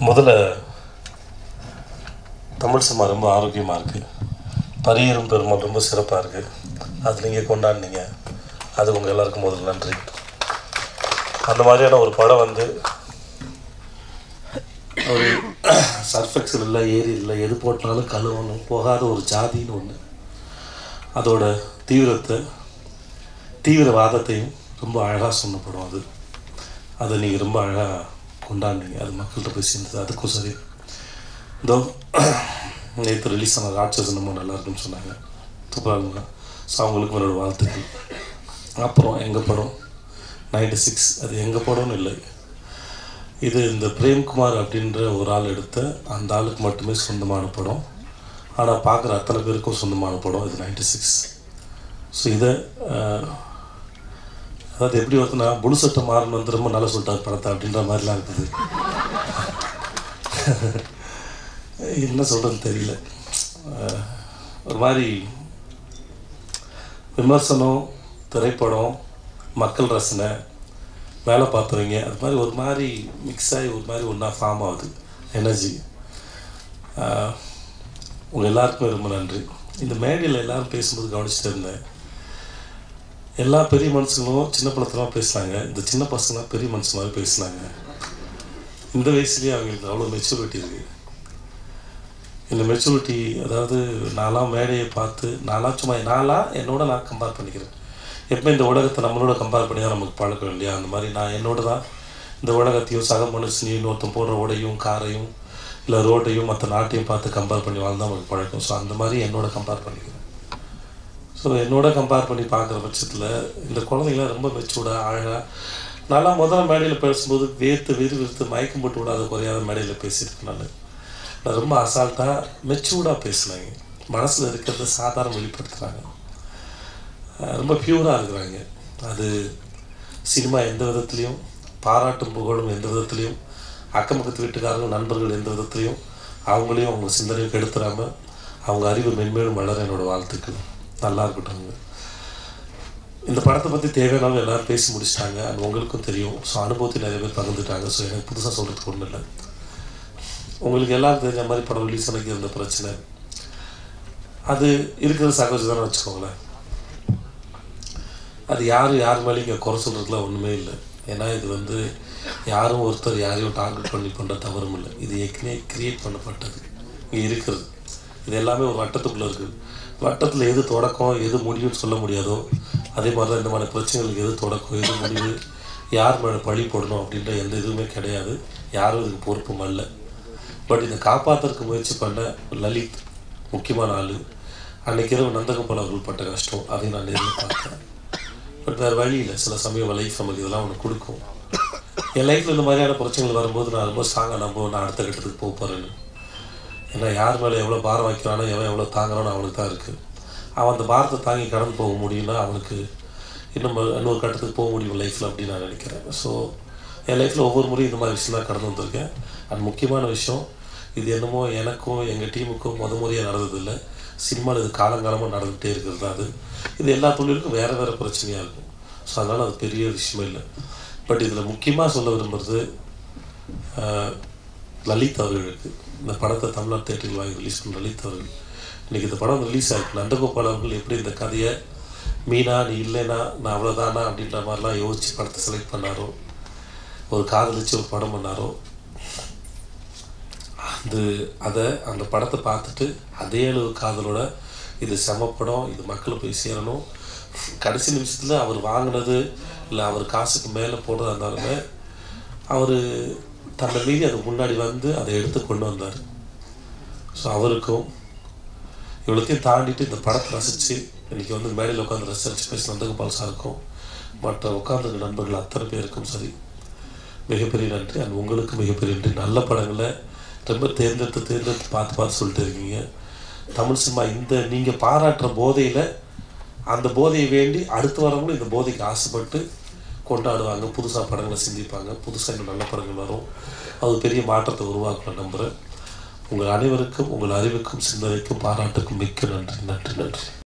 முதல்ல தமிழ் சினிமா ரொம்ப ஆரோக்கியமாக இருக்குது பரியரும் பெருமாள் ரொம்ப சிறப்பாக இருக்குது அது நீங்கள் கொண்டாடினீங்க அது உங்கள் எல்லாருக்கும் முதல்ல நன்றி அந்த மாதிரியான ஒரு படம் வந்து ஒரு சர்ஃபெக்சல் இல்லை ஏரி இல்லை எது போட்டாலும் கழுவணும் போகாத ஒரு ஜாதின்னு ஒன்று அதோட தீவிரத்தை தீவிரவாதத்தையும் ரொம்ப அழகாக சொன்ன படம் அது அதை நீங்கள் ரொம்ப அழகாக கொண்டாடினீங்க அது மக்கள்கிட்ட போய் சேர்ந்தது அதுக்கும் சரி இதோ நேற்று ரிலீஸ் ஆன ராட்சசன் ரொம்ப நல்லா இருக்குன்னு சொன்னாங்க சூப்பராக ஸோ அவங்களுக்கு என்னோட வாழ்த்துக்கள் அப்புறம் எங்கள் படம் நைன்டி சிக்ஸ் அது எங்கள் படம்னு இல்லை இது இந்த பிரேம்குமார் அப்படின்ற ஒரு ஆள் எடுத்த அந்த ஆளுக்கு மட்டுமே சொந்தமான படம் ஆனால் பார்க்குற அத்தனை பேருக்கும் சொந்தமான படம் இது நைன்டி சிக்ஸ் ஸோ இதை அஹ், அதாவது எப்படி ஒருத்தனா புழு சட்டை மாறணும் வந்து ரொம்ப நல்லா சொல்லிட்டார் படத்தை அப்படின்ற மாதிரிலாம் இருக்குது என்ன சொல்கிறதுன்னு தெரியல அஹ், ஒரு மாதிரி விமர்சனம் திரைப்படம் மக்கள் ரசனை வேலை பார்த்தவங்க அது மாதிரி ஒரு மாதிரி மிக்ஸ் ஆகி ஒரு மாதிரி ஒன்றா ஃபார்ம் ஆகுது எனர்ஜி உங்கள் எல்லாருக்குமே ரொம்ப நன்றி இந்த மேடையில் எல்லாரும் பேசும்போது கவனிச்சுட்டு இருந்தேன் எல்லா பெரிய மனுஷங்களும் சின்ன பழத்தமாக பேசுனாங்க இந்த சின்ன பசங்களாம் பெரிய மனுஷன் மாதிரி பேசுனாங்க இந்த வயசுலேயே அவங்களுக்கு அவ்வளோ மெச்சூரிட்டி இருக்குது இந்த மெச்சூரிட்டி அதாவது நான்லாம் மேடையை பார்த்து நான்லாம் சும்மா நான்லாம் என்னோட நான் கம்பேர் பண்ணிக்கிறேன் எப்போ இந்த உலகத்தை நம்மளோட கம்பேர் பண்ணி தான் நமக்கு பழக்கம் இல்லையா அந்த மாதிரி நான் என்னோட தான் இந்த உலகத்தையும் சக மனுஷனையும் இன்னொருத்தன் போடுற உடையும் காரையும் இல்லை ரோட்டையும் மற்ற நாட்டையும் பார்த்து கம்பேர் பண்ணி வாழ்ந்தா நமக்கு பழக்கம் ஸோ அந்த மாதிரி என்னோட கம்பேர் பண்ணிக்கிறேன் ஸோ என்னோட கம்பேர் பண்ணி பார்க்குற பட்சத்தில் இந்த குழந்தைங்களாம் ரொம்ப மெச்சூர்டாக அழகாக நான்லாம் முதல்ல மேடையில் பேசும்போது வேர்த்து விறு விறுத்து மயக்கம் போட்டு விடாத குறையாத மேடையில் பேசியிருக்கேன் நான் நான் ரொம்ப அசால்ட்டாக மெச்சூர்டாக பேசினாங்க மனசில் இருக்கிறத சாதாரண வெளிப்படுத்துகிறாங்க அஹ் ரொம்ப பியூராக இருக்கிறாங்க அது சினிமா எந்த விதத்துலேயும் பாராட்டும் புகழும் எந்த விதத்துலேயும் அக்கம் பக்கத்து வீட்டுக்காரங்க நண்பர்கள் எந்த விதத்துலேயும் அவங்களையும் அவங்க சிந்தனையும் கெடுத்துடாமல் அவங்க அறிவு மென்மேலும் வளர என்னோட வாழ்த்துக்கள் நல்லா இருக்கட்டும் அவங்க. இந்த படத்தை பற்றி தேவையானவங்க எல்லாரும் பேசி முடிச்சிட்டாங்க அது உங்களுக்கும் தெரியும் ஸோ அனுபவத்தை நிறைய பேர் பகிர்ந்துட்டாங்க ஸோ எனக்கு புதுசாக சொல்கிறதுக்கு ஒன்றும் இல்லை உங்களுக்கு எல்லாரும் தெரிஞ்ச மாதிரி படம் ரிலீஸ் எனக்கு இருந்த பிரச்சனை அது இருக்கிறது சகஜதானே வச்சுக்கோங்களேன் அது யார் யார் மேலேயும் இங்கே குறை சொல்கிறதுலாம் ஒன்றுமே இல்லை ஏன்னா இது வந்து யாரும் ஒருத்தர் யாரையும் டார்கெட் பண்ணி பண்ணுற தவறும் இல்லை இது ஏற்கனவே கிரியேட் பண்ணப்பட்டது இங்கே இருக்கிறது இது எல்லாமே ஒரு வட்டத்துக்குள்ளே இருக்குது வட்டத்தில் எது தொடக்கம் எது முடிவுன்னு சொல்ல முடியாதோ அதே மாதிரி தான் இந்த மாதிரி பிரச்சனைகளுக்கு எது தொடக்கம் எது முடிவு யார் மேலே பழி போடணும் அப்படின்ற எந்த இதுவுமே கிடையாது யாரும் இதுக்கு பொறுப்பும் அல்ல பட் இதை காப்பாற்றுறதுக்கு முயற்சி பண்ண லலித் முக்கியமான ஆள் அன்னைக்கு இரவு நந்தகோபால் அவர்கள் பட்ட கஷ்டம் அதையும் நான் நேரில் பார்த்தேன் பட் வேறு வழி இல்லை சில சமயம் லைஃப் நமக்கு இதெல்லாம் ஒன்று கொடுக்கும் என் லைஃப்பில் இந்த மாதிரியான பிரச்சனைகள் வரும்போது நான் ரொம்ப ஸ்ட்ராங்காக நம்ப நான் அடுத்த கட்டத்துக்கு போக போகிறேன்னு ஏன்னா யார் மேலே எவ்வளோ பாரம் வைக்கிறானோ எவன் எவ்வளோ தாங்குறானோ அவனுக்கு தான் இருக்குது அவன் அந்த பாரத்தை தாங்கி கடந்து போக முடியும்னா அவனுக்கு இன்னும் இன்னொரு கட்டத்துக்கு போக முடியும் லைஃப்பில் அப்படின்னு நான் நினைக்கிறேன் ஸோ என் லைஃப்பில் ஒவ்வொரு முறையும் இந்த மாதிரி விஷயம் தான் கடந்து வந்திருக்கேன் அண்ட் முக்கியமான விஷயம் இது என்னமோ எனக்கும் எங்கள் டீமுக்கும் முத முறையாக நடந்ததில்லை சினிமாவில் இது காலங்காலமாக நடந்துகிட்டே இருக்கிறது தான் அது இது எல்லா தொழிலுக்கும் வேறு வேறு பிரச்சனையாக இருக்கும் ஸோ அதனால் அது பெரிய விஷயமே இல்லை பட் இதில் முக்கியமாக சொல்ல விரும்புகிறது ஆஹ், லலித் அவர்களுக்கு இந்த படத்தை தமிழ்நாடு தேட்டரில் வாங்கி ரிலீஸ் பண்ண லலித் அவர்கள் இன்றைக்கி இந்த படம் ரிலீஸ் ஆகிருக்கு நந்தகோபால் அவர்கள் எப்படி இந்த கதையை மீனா நீ இல்லைனா நான் அவ்வளோதானா அப்படின்ற மாதிரிலாம் யோசித்து படத்தை செலக்ட் பண்ணாரோ ஒரு காதலிச்சு ஒரு படம் பண்ணாரோ அது அதை அந்த படத்தை பார்த்துட்டு அதே அளவு காதலோட இது செம படம் இது மக்களை போய் சேரணும் கடைசி நிமிஷத்தில் அவர் வாங்கினது இல்லை அவர் காசுக்கு மேலே போடுறதா இருந்தாலுமே அவர் தன்னை மீறி அது முன்னாடி வந்து அதை எடுத்து கொண்டு வந்தார் ஸோ அவருக்கும் இவ்வளோத்தையும் தாண்டிட்டு இந்த படத்தை ரசித்து இன்றைக்கி வந்து மேடையில் உட்காந்து ரசிச்சு பேசின நந்தகோபால் சாருக்கும் மற்ற உட்காந்துருக்க நண்பர்கள் அத்தனை பேருக்கும் சரி மிகப்பெரிய நன்றி அண்ட் உங்களுக்கு மிகப்பெரிய நன்றி நல்ல படங்களை ரொம்ப தேர்ந்தெடுத்து தேர்ந்தெடுத்து பார்த்து பார்த்து சொல்லிட்டு இருக்கீங்க தமிழ் சினிமா இந்த நீங்கள் பாராட்டுற போதையில் அந்த போதையை வேண்டி அடுத்து வரவங்களும் இந்த போதைக்கு ஆசைப்பட்டு கொண்டாடுவாங்க புதுசாக படங்களை சிந்திப்பாங்க புதுசாக இன்னும் நல்ல படங்கள் வரும் அது பெரிய மாற்றத்தை உருவாக்கணும் நம்புகிறேன் உங்கள் அனைவருக்கும் உங்கள் அறிவுக்கும் சிந்தனைக்கும் பாராட்டுக்கும் மிக்க நன்றி நன்றி நன்றி